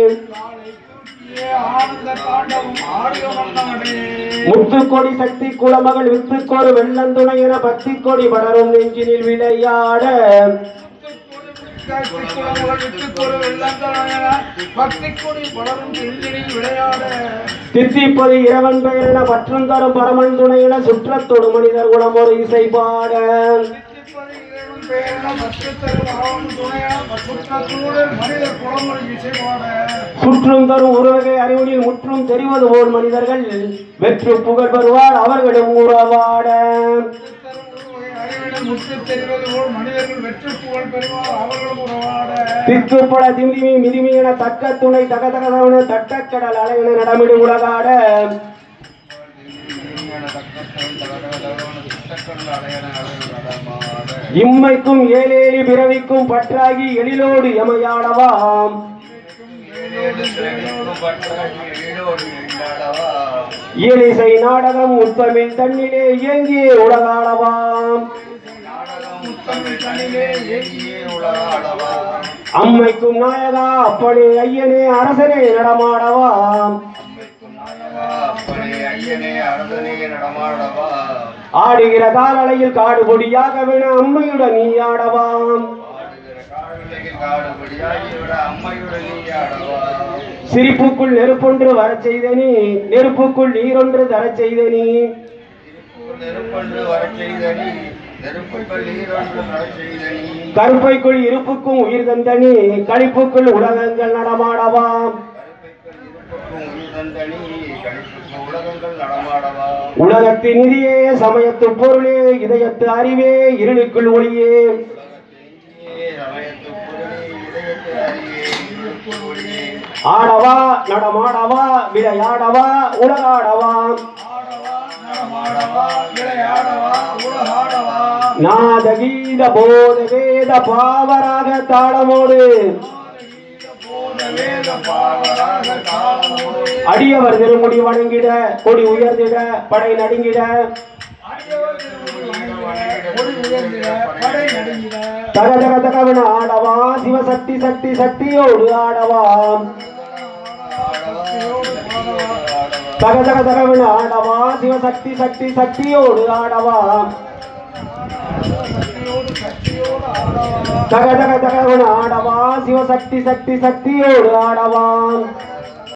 ஆனந்த தாண்டவம் ஆடிய வண்ணமடே முத்துக்கொடி சக்தி குலமகள் வித்துக்கொரு வெள்ளந்துணை என பக்தி கொடி படரும் நெஞ்சினில் விளையாட பக்தி கொடி பலரும் நெஞ்சினில் விளையாட தித்திப்பது இரவன் பெயர் என பற்றும் தரும் பரமன் துணை என சுற்றத்தொடு மனிதர் குலம் ஒரு இசை பாட சித்திப்பதி இறைவன் பெயரில் பக்தி தரும் அவன் துணையாக சுற்றத்தோடு மனிதர் குளமொழி இசைவாட சுற்றும் தரும் உருவகை அறிவுனில் முற்றும் தெரிவது போல் மனிதர்கள் வெற்று புகழ் பெறுவார் அவர்களும் உறவாட அறிவிடம் முற்று தெரிவது போல் மனிதர்கள் வெற்றி புகழ் பெறுவார் அவர்களும் உறவாட திக்குப்பட திமிமி மிதிமி என தக்க துணை தகதகதவன தட்டக்கடல் அலையென நடமிடு உலகாட இம்மைக்கும் ஏழேலி பிறவிக்கும் பற்றாகி எழிலோடு எமையாடவாம் இயலிசை நாடகம் உத்தமிழ் தன்னிலே இயங்கியே உலகாடவாம் அம்மைக்கும் நாயகா அப்பனே ஐயனே அரசனே நடமாடவாம் ஆடுகிற காலலையில் காடு கொடியாக வேண அம்மையுடன் நீ ஆடவாம் சிரிப்புக்குள் நெருப்பொன்று வரச் செய்த நீ நெருப்புக்குள் நீரொன்று தரச் செய்த நீ நெருப்பொன்று வரச் செய்த நீ நெருப்புக்குள் நீரொன்று வரச் செய்த நீ கருப்பைக்குள் இருப்புக்கும் உயிர் தந்த நீ களிப்புக்குள் உலகங்கள் நடமாடவாம் இருப்புக்கும் உயிர் தந்தனி கணிப்புக்கும் உலகங்கள் நடமாடவா உலகத்தின் நிதியே சமயத்து பொருளே இதயத்து அறிவே இருளுக்குள் ஒளியே சமயத்து பொருளே இதயத்து அறியே இருப்புக்குள் ஒளியே ஆடவா நடமாடவா விளையாடவா உலகாடவா நடமாடவா விளையாடவா உலகாடவா நாத கீத போத வேத பாவராக தாளமோடு போத வேத பாவராக காலமோடு அடியவர் திருமுடி வணங்கிட கொடி உயர்ந்திட படை நடுங்கிட அடியவர் திருமுடி வணங்கிட, கொடி உயர்ந்திட, படை நடுங்கிட தக தக தகவன ஆடவா சிவசக்தி சக்தி சக்தியோடு ஆடவா தக தக தகவன ஆடவா சிவசக்தி சக்தி சக்தியோடு ஆடவா சக்தியோடு சக்தியோடு ஆடவா தக தக தகவன ஆடவா சிவசக்தி சக்தி சக்தியோடு ஆடவா